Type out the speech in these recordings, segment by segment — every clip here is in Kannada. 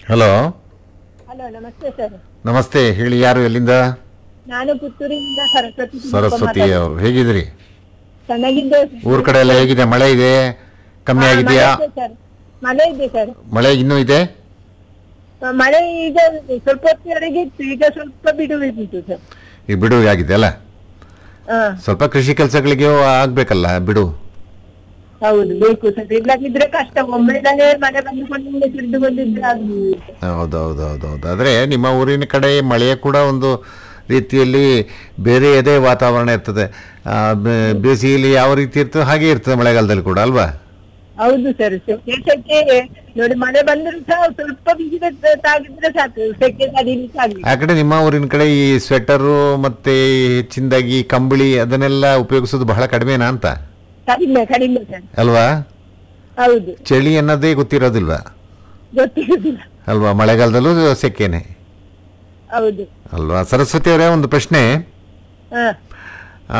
ಹಲೋ ಹಲೋ ನಮಸ್ತೆ ಸರ್ ನಮಸ್ತೆ ಹೇಳಿ ಯಾರು ಎಲ್ಲಿಂದ ನಾನು ಪುತ್ತೂರಿನಿಂದ ಸರಸ್ವತಿ ತಿಮ್ಮಪ್ಪ ಸರಸ್ವತಿ ಮಾತಾಡ್ತಿದ್ದೀನಿ. ಅವರು ಹೇಗಿದ್ದೀರಿ ಚೆನ್ನಾಗಿದ್ದೆ ಊರ್ ಕಡೆ ಎಲ್ಲ ಹೇಗಿದೆ ಮಳೆ ಇದೆ ಕಮ್ಮಿ ಹಾ, ಆಗಿದೆಯಾ ಮಳೆ ಇದೆ ಸರ್ ಮಳೆ ಇದೆ ಸರ್ ಮಳೆ ಇನ್ನೂ ಇದೆ ಆ, ಮಳೆ ಈಗ ಸ್ವಲ್ಪ ಹೊತ್ತಿನವರೆಗೆ ಇತ್ತು ಈಗ ಸ್ವಲ್ಪ ಬಿಡುವು ಬಿಟ್ಟು ಸರ್ ಈಗ ಬಿಡು ಆಗಿದೆ ಅಲ್ಲ ಹಾ ಸ್ವಲ್ಪ ಕೃಷಿ ಕೆಲಸಗಳಿಗೆ ಆಗ್ಬೇಕಲ್ಲ ಬಿಡು ಹೌದು ಬೇಕು ಸರ್ ಇಲ್ಲದಿದ್ರೆ ಕಷ್ಟ ಒಮ್ಮೆಲೆ ಮಳೆ ಬಂದುಕೊಂಡು ಸಿಡಿದು ಬಂದಿದ್ರೆ ಅದು ಹೌದು ಹೌದು ಹೌದು ಹೌದು ಆದರೆ ನಿಮ್ಮ ಊರಿನ ಕಡೆ ಮಳೆಯ ಕೂಡ ಒಂದು ರೀತಿಯಲ್ಲಿ ಬೇರೆಯದೇ ವಾತಾವರಣ ಇರ್ತದೆ ಆ, ಬೇ- ಬೇಸಿಗೆಯಲ್ಲಿ ಯಾವ ರೀತಿ ಇರ್ತದೆ ಹಾಗೆ ಇರ್ತದೆ ಮಳೆಗಾಲದಲ್ಲಿ ಕೂಡ ಅಲ್ವಾ ಹೌದು ಸರ್ ಸೆಕೆ ನೋಡಿ ಮಳೆ ಬಂದ್ರು ಸಹ ಸ್ವಲ್ಪ ಬಿಸಿಲು ತಾಗಿದ್ರೆ ಸಾಕು ಸೆಕೆ ತಡೀಲಿಕ್ಕೆ ಆಗ್ಲಿ ಆ ಕಡೆ ನಿಮ್ಮ ಊರಿನ ಕಡೆ ಈ ಸ್ವೆಟರು ಮತ್ತೆ ಈ ಹೆಚ್ಚಿನದಾಗಿ ಕಂಬಳಿ ಅದನ್ನೆಲ್ಲ ಉಪಯೋಗಿಸೋದು ಬಹಳ ಕಡಿಮೆನಾ ಅಂತ ಕಡಿಮೆ ಕಡಿಮೆ ಸರ್ ಅಲ್ವಾ ಹೌದು ಚಳಿ ಅನ್ನೋದೇ ಗೊತ್ತಿರೋದಿಲ್ವಾ ಗೊತ್ತಿರುದಿಲ್ಲ ಅಲ್ವಾ ಮಳೆಗಾಲದಲ್ಲೂ ಸೆಕೆನೆ ಹೌದು ಅಲ್ವಾ ಸರಸ್ವತಿ ಅವರೇ ಒಂದು ಪ್ರಶ್ನೆ ಹಾ ಆ,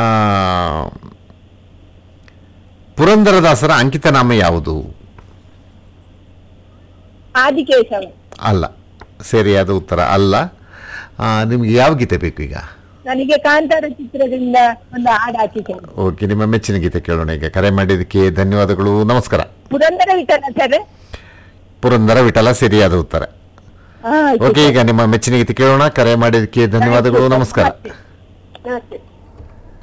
ಪುರಂದರದಾಸರ ಅಂಕಿತನಾಮ ಯಾವುದು ಆದಿಕೇಶವ ಅಲ್ಲ ಸರಿಯಾದ ಉತ್ತರ ಅಲ್ಲ ಆ, ನಿಮ್ಗೆ ಯಾವ ಗೀತೆ ಬೇಕು ಈಗ ನನಗೆ ಕಾಂತಾರ ಚಿತ್ರದಿಂದ ಒಂದು ಹಾಡು ಹಾಕಿ ಸರ್ ಓಕೆ ನಿಮ್ಮ ಮೆಚ್ಚಿನ ಗೀತೆ ಕೇಳೋಣ ಈಗ ಕರೆ ಮಾಡಿದ್ದಕ್ಕೆ ಧನ್ಯವಾದಗಳು ನಮಸ್ಕಾರ ಪುರಂದರ ವಿಠಲ ಸರ್ ಪುರಂದರ ವಿಠಲ ಸರಿಯಾದ ಉತ್ತರ ಹಾ, ಆಯ್ತು ಓಕೆ ಸರ್. ಈಗ ನಿಮ್ಮ ಮೆಚ್ಚಿನ ಗೀತೆ ಕೇಳೋಣ ಕರೆ ಮಾಡಿದ್ದಕ್ಕೆ ಧನ್ಯವಾದಗಳು ನಮಸ್ಕಾರ ನಮಸ್ತೆ